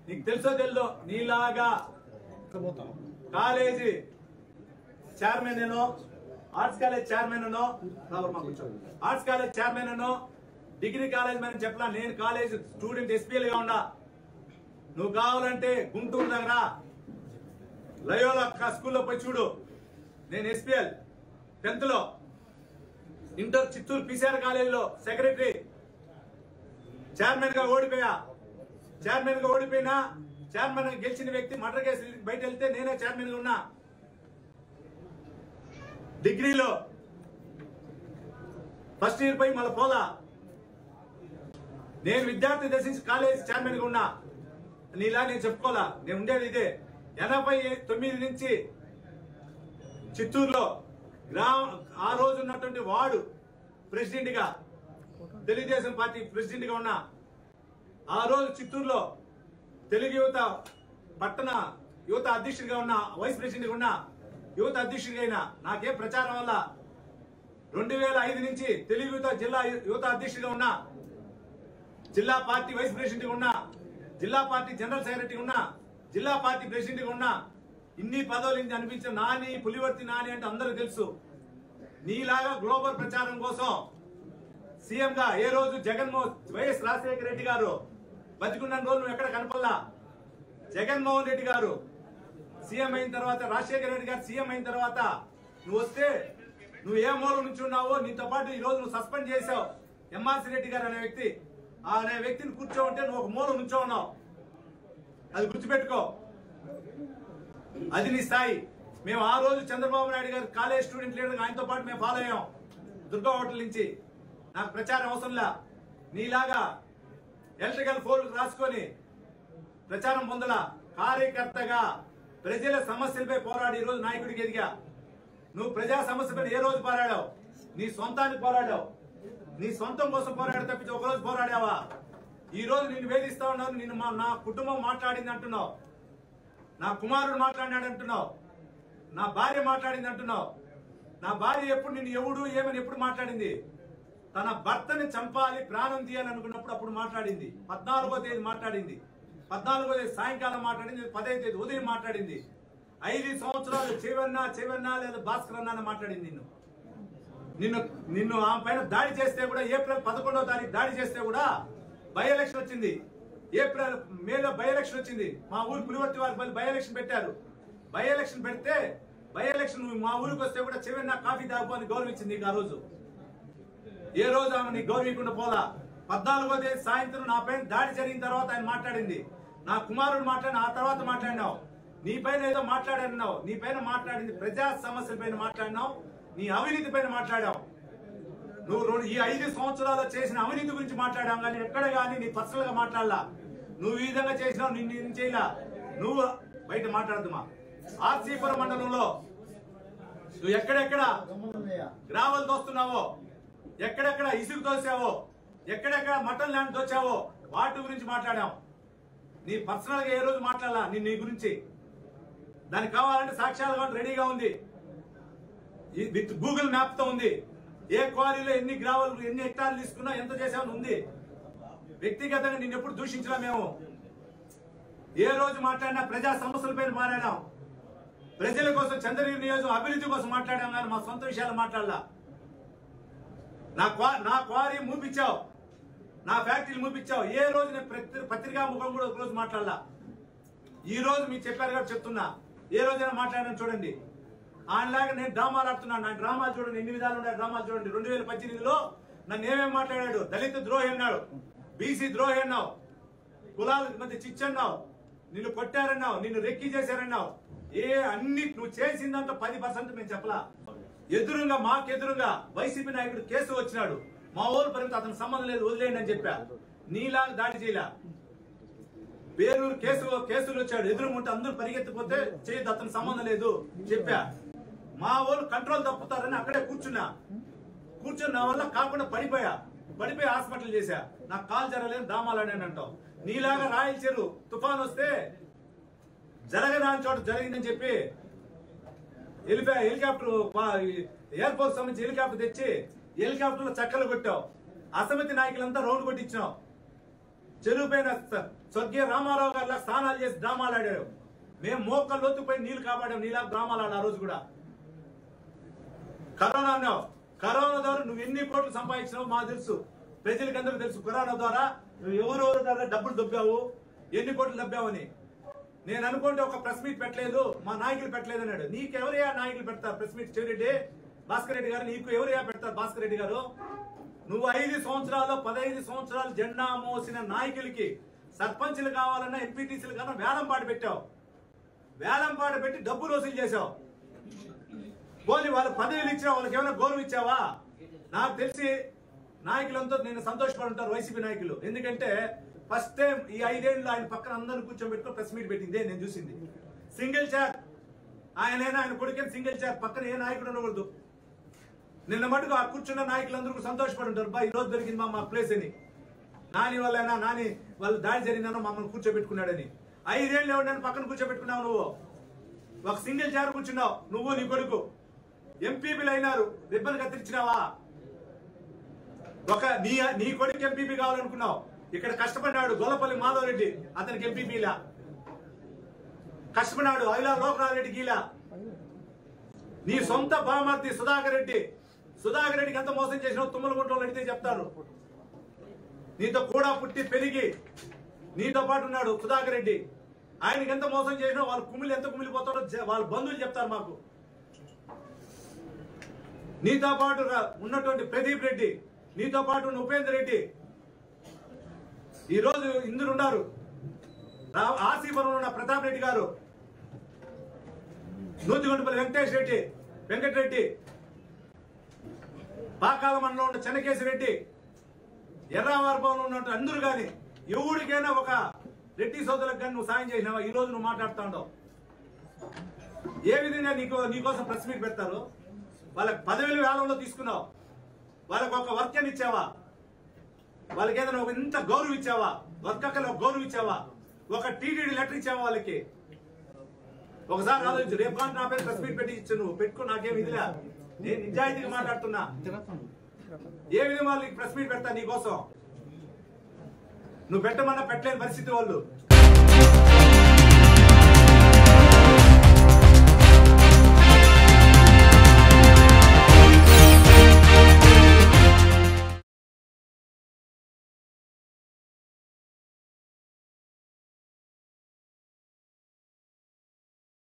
నీకు తెలుసో తెలుదో నీలాగా కాలేజీ చైర్మన్ ఏనో ఆర్ట్స్ కాలేజ్ చైర్మన్ అనో ఆర్ట్స్ కాలేజ్ చైర్మన్ అనో డిగ్రీ కాలేజ్ అని చెప్పలా నేను కాలేజ్ స్టూడెంట్ ఎస్పీఎల్ గా ఉన్నా నువ్వు కావాలంటే గుంటూరు దగ్గర లయోలా స్కూల్లో పోయి చూడు నేను ఎస్పీఎల్ టెన్త్ లో ఇంటర్ చిత్తూరు పిసిఆర్ కాలేజీలో సెక్రటరీ చైర్మన్ గా ఓడిపోయా చైర్మన్ గా ఓడిపోయినా చైర్మన్ గా గెలిచిన వ్యక్తి మర్డర్ కేసు బయట వెళ్తే నేనే చైర్మన్ గా ఉన్నా డిగ్రీలో ఫస్ట్ ఇయర్ పై మళ్ళీ పోలా నేను విద్యార్థి దర్శించి కాలేజ్ చైర్మన్ గా ఉన్నా నీలా నేను చెప్పుకోవాలా నేను ఉండేది ఇదే ఎనభై తొమ్మిది నుంచి చిత్తూరులో గ్రామ ఆ రోజు ఉన్నటువంటి వాడు ప్రెసిడెంట్ గా తెలుగుదేశం పార్టీ ప్రెసిడెంట్ గా ఉన్నా ఆ రోజు చిత్తూరులో తెలుగు యువత పట్టణ యువత అధ్యక్షుడిగా ఉన్నా వైస్ ప్రెసిడెంట్ గా ఉన్నా యువత అధ్యక్షుడిగా అయినా నాకే ప్రచారం వల్ల రెండు వేల ఐదు నుంచి తెలుగు యువత జిల్లా యువత అధ్యక్షుడిగా ఉన్నా జిల్లా పార్టీ వైస్ ప్రెసిడెంట్ గా ఉన్నా జిల్లా పార్టీ జనరల్ సెక్రటరీ ఉన్నా జిల్లా పార్టీ ప్రెసిడెంట్ గా ఉన్నా ఇన్ని పదవులు ఇంత అనిపించిన నాని పులివర్తి నాని అంటే అందరూ తెలుసు నీలాగా గ్లోబల్ ప్రచారం కోసం సీఎం గా ఏ రోజు జగన్మోహన్ వైఎస్ రాజశేఖర రెడ్డి గారు బతికున్న రోజు నువ్వు ఎక్కడ కనపల్లా జగన్మోహన్ రెడ్డి గారు సీఎం అయిన తర్వాత రాజశేఖర రెడ్డి గారు సీఎం అయిన తర్వాత నువ్వు వస్తే నువ్వు ఏ మూల నుంచి ఉన్నావో నీతో పాటు ఈ రోజు నువ్వు సస్పెండ్ చేసావు ఎంఆర్సీ రెడ్డి గారు అనే వ్యక్తి ఆ అనే వ్యక్తిని కూర్చోంటే నువ్వు ఒక మూల నుంచో ఉన్నావు అది గుర్తుపెట్టుకో అది నీ స్థాయి మేము ఆ రోజు చంద్రబాబు నాయుడు గారు కాలేజ్ స్టూడెంట్ లీడర్ ఆయనతో పాటు మేము ఫాలో అయ్యాం దుర్గా హోటల్ నుంచి నాకు ప్రచారం అవసరంలా నీలాగా ఎలక్ట్రికల్ ఫోన్ రాసుకొని ప్రచారం పొందల కార్యకర్తగా ప్రజల సమస్యలపై పోరాడి ఈ రోజు నాయకుడికి ఎదిగా నువ్వు ప్రజా సమస్యపై ఏ రోజు పోరాడావు నీ సొంతానికి పోరాడావు నీ సొంతం కోసం పోరాడి తప్పించి ఒక రోజు పోరాడావా ఈ రోజు నిన్ను వేధిస్తా ఉన్నాను నిన్ను మా నా కుటుంబం మాట్లాడింది అంటున్నావు నా కుమారుడు మాట్లాడినాడు అంటున్నావు నా భార్య మాట్లాడింది అంటున్నావు నా భార్య ఎప్పుడు నిన్ను ఎవడు ఏమని ఎప్పుడు మాట్లాడింది తన భర్తని చంపాలి ప్రాణం తీయాలనుకున్నప్పుడు అప్పుడు మాట్లాడింది పద్నాలుగో తేదీ మాట్లాడింది పద్నాలుగో తేదీ సాయంకాలం మాట్లాడింది పదహైదు తేదీ ఉదయం మాట్లాడింది ఐదు సంవత్సరాలు చెవన్నా చెవన్నా లేదా భాస్కర్ అన్నా అని మాట్లాడింది నిన్ను నిన్ను నిన్ను ఆమె పైన దాడి చేస్తే కూడా ఏప్రిల్ పదకొండవ తారీఖు దాడి చేస్తే కూడా బై ఎలక్షన్ వచ్చింది ఏప్రిల్ మేలో బై ఎలక్షన్ వచ్చింది మా ఊరు పులివర్తి వారి బై ఎలక్షన్ పెట్టారు బై ఎలక్షన్ పెడితే బై ఎలక్షన్ నువ్వు మా ఊరికి వస్తే కూడా చెవిన్న కాఫీ తాగుకొని గౌరవించింది నీకు ఆ రోజు ఏ రోజు ఆమె నీ గౌరవించకుండా పోలా పద్నాలుగో తేదీ సాయంత్రం నా పైన దాడి జరిగిన తర్వాత ఆయన మాట్లాడింది నా కుమారుడు మాట్లాడిన ఆ తర్వాత మాట్లాడినావు నీ పైన ఏదో మాట్లాడన్నావు నీ పైన మాట్లాడింది ప్రజా సమస్యల పైన మాట్లాడినావు నీ అవినీతి పైన మాట్లాడావు నువ్వు రెండు- ఈ ఐదు సంవత్సరాలు చేసిన అవినీతి గురించి మాట్లాడాం కానీ ఎక్కడ కానీ నీ పర్సనల్ గా మాట్లాడలా నువ్వు ఈ విధంగా చేసినావు నిన్ను ఏం చేయలా నువ్వు బయట మాట్లాడదుమా ఆర్సీపురం మండలంలో నువ్వు ఎక్కడెక్కడ గ్రావల్ దోస్తున్నావో ఎక్కడెక్కడ ఇసుకు తోసావో ఎక్కడెక్కడ మటన్ ల్యాండ్ దోచావో వాటి గురించి మాట్లాడాం నీ పర్సనల్ గా ఏ రోజు మాట్లాడాలా నీ నీ గురించి దానికి కావాలంటే సాక్ష్యాలు కూడా రెడీగా ఉంది ఈ విత్ గూగుల్ మ్యాప్ తో ఉంది ఏ క్వారీలో ఎన్ని గ్రావల్ ఎన్ని హెక్టార్లు తీసుకున్నా ఎంత చేసామని ఉంది వ్యక్తిగతంగా నిన్ను ఎప్పుడు దూషించలా మేము ఏ రోజు మాట్లాడినా ప్రజా సమస్యలపైన మాట్లాడాం ప్రజల కోసం చంద్రగిరి నియోజకం అభివృద్ధి కోసం మాట్లాడాం కానీ మా సొంత విషయాలు మాట్లాడలా నా క్వా- నా క్వారీ మూపించావు నా ఫ్యాక్టరీలు మూపించావు ఏ రోజు నేను ప్రతి- పత్రికా ముఖం కూడా ఒక రోజు మాట్లాడలా ఈ రోజు మీకు చెప్పారు కాబట్టి చెప్తున్నా ఏ రోజైనా మాట్లాడాను చూడండి ఆయనలాగా నేను డ్రామాలు ఆడుతున్నాను నా డ్రామాలు చూడండి ఎన్ని విధాలు ఉన్నాయి డ్రామాలు చూడండి రెండు వేల పద్దెనిమిదిలో నన్ను ఏమేమి మాట్లాడాడు దళిత ద్రోహి అన్నాడు బీసీ ద్రోహి అన్నావు కులాల మధ్య చిచ్చన్నావు నిన్ను కొట్టారన్నావు నిన్ను రెక్కి చేశారన్నావు ఏ అన్ని నువ్వు చేసిందంతా పది పర్సెంట్ మేము చెప్పలా ఎదురుగా మాకు ఎదురుగా వైసీపీ నాయకుడు కేసు వచ్చినాడు మా ఊరు పరిమితి అతనికి సంబంధం లేదు వదిలేయండి అని చెప్పా నీలాగా దాడి చేయలే పేరూరు కేసు కేసులు వచ్చాడు ఎదురుముంటే అందరూ పరిగెత్తిపోతే చేయదు అతనికి సంబంధం లేదు చెప్పా మా వాళ్ళు కంట్రోల్ తప్పుతారని అక్కడే కూర్చున్నా కూర్చుని నా వల్ల కాకుండా పడిపోయా పడిపోయి హాస్పిటల్ చేశా నాకు కాల్ జరగలేదు డ్రామాలని అంటావు నీలాగా రాయల చెరు తుఫాన్ వస్తే జరగదాని చోట జరిగిందని చెప్పి హెలిపా హెలికాప్టర్ ఎయిర్ ఫోర్స్ సంబంధించి హెలికాప్టర్ తెచ్చి హెలికాప్టర్ లో చక్కలు కొట్టావు అసమితి నాయకులంతా రౌండ్ కొట్టించావు చెరువు పైన స్వర్గీయ రామారావు గారిలా స్నానాలు చేసి డ్రామాలు ఆడాడు మేము మోకలు లోతుపోయి నీళ్లు కాపాడాం నీలా డ్రామాలు ఆడాం ఆ రోజు కూడా కరోనా అన్నావు కరోనా ద్వారా నువ్వు ఎన్ని కోట్లు సంపాదించినావు మాకు తెలుసు ప్రజలకి అందరూ తెలుసు కరోనా ద్వారా నువ్వు ఎవరెవరి ద్వారా డబ్బులు దొబ్బావు ఎన్ని కోట్లు దబ్బావని నేను అనుకుంటే ఒక ప్రెస్ మీట్ పెట్టలేదు మా నాయకులు పెట్టలేదు అన్నాడు నీకు ఎవరయ్యా నాయకులు పెడతారు ప్రెస్ మీట్ చెవిరెడ్డి భాస్కర్ రెడ్డి గారు నీకు ఎవరయ్యా పెడతారు భాస్కర్ రెడ్డి గారు నువ్వు ఐదు సంవత్సరాలు పదహైదు సంవత్సరాలు జెండా మోసిన నాయకులకి సర్పంచ్లు కావాలన్నా ఎంపీటీసీలు కన్నా వేలంపాటు పెట్టావు వేలంపాటు పెట్టి డబ్బులు వసూలు చేశావు పోనీ వాళ్ళ పదవులు ఇచ్చావా వాళ్ళకి ఏమైనా గౌరవం ఇచ్చావా నాకు తెలిసి నాయకులంతా నేను సంతోషపడి ఉంటారు వైసీపీ నాయకులు ఎందుకంటే ఫస్ట్ టైం ఈ ఐదేళ్ళు ఆయన పక్కన అందరిని కూర్చోబెట్టుకుని ప్రెస్ మీట్ పెట్టిందే నేను చూసింది సింగిల్ చైర్ ఆయనైనా ఆయన కొడుకైనా సింగిల్ చైర్ పక్కన ఏ నాయకుడు ఉండకూడదు నిన్న మటుకు ఆ కూర్చున్న నాయకులందరూ కూడా సంతోషపడి ఉంటారు బా ఈ రోజు దొరికింది మా మా ప్లేస్ అని నాని వల్లైనా నాని వాళ్ళు దాడి జరిగిందనో మమ్మల్ని కూర్చోబెట్టుకున్నాడని ఐదేళ్ళు ఎవరినైనా పక్కన కూర్చోబెట్టుకున్నావు నువ్వు ఒక సింగిల్ చైర్ కూర్చున్నావు నువ్వు నీ కొడుకు ఎంపీపీలు అయినారు రిబ్బన్ కత్తిరించినావా ఒక నీ నీ కొడుకు ఎంపీపీ కావాలనుకున్నావు ఇక్కడ కష్టపడినాడు గొల్లపల్లి మాధవ్ రెడ్డి అతనికి ఎంపీపీలా కష్టపడినాడు అయిలా లోకనాథ్ రెడ్డి గీలా నీ సొంత బామర్ది సుధాకర్ రెడ్డి సుధాకర్ రెడ్డికి ఎంత మోసం చేసినావు తుమ్మలగుంటలో అడిగితే చెప్తారు నీతో కూడా పుట్టి పెరిగి నీతో పాటు ఉన్నాడు సుధాకర్ రెడ్డి ఆయనకి ఎంత మోసం చేసినా వాళ్ళ కుమిలి ఎంత కుమిలిపోతాడో జ- వాళ్ళ బంధువులు చెప్తారు మాకు నీతో పాటు రా- ఉన్నటువంటి ప్రదీప్ రెడ్డి నీతో పాటు ఉన్న ఉపేందర్ రెడ్డి ఈ రోజు ఇందులో ఉన్నారు రా- ఆర్సీపురం ఉన్న ప్రతాప్ రెడ్డి గారు నూతిగొండపల్లి వెంకటేష్ రెడ్డి వెంకటరెడ్డి పాకాల మండలం ఉన్న చెన్నకేశి రెడ్డి ఎర్రావారభవన్లో ఉన్నట్టు అందరూ కానీ ఎవరికైనా ఒక రెడ్డి సోదరులకు కానీ నువ్వు సాయం చేసినావా ఈ రోజు నువ్వు మాట్లాడుతా ఉండవు ఏ విధంగా నీకు నీకోసం ప్రెస్ మీట్ పెడతారు వాళ్ళకి పదవిలు వేలంలో తీసుకున్నావు వాళ్ళకి ఒక వర్క్ అని ఇచ్చావా వాళ్ళకి ఏదైనా ఒక ఇంత గౌరవం ఇచ్చావా వర్క్ అక్కడ ఒక గౌరవం ఇచ్చావా ఒక టీటీడీ లెటర్ ఇచ్చావా వాళ్ళకి ఒకసారి ఆలోచించు రేపు కానీ నా పేరు ప్రెస్ మీట్ పెట్టి ఇచ్చు నువ్వు పెట్టుకో నాకేం ఇదిలే నేను నిజాయితీగా మాట్లాడుతున్నా ఏ విధంగా వాళ్ళకి ప్రెస్ మీట్ పెడతా నీకోసం నువ్వు పెట్టమన్నా పెట్టలేని పరిస్థితి వాళ్ళు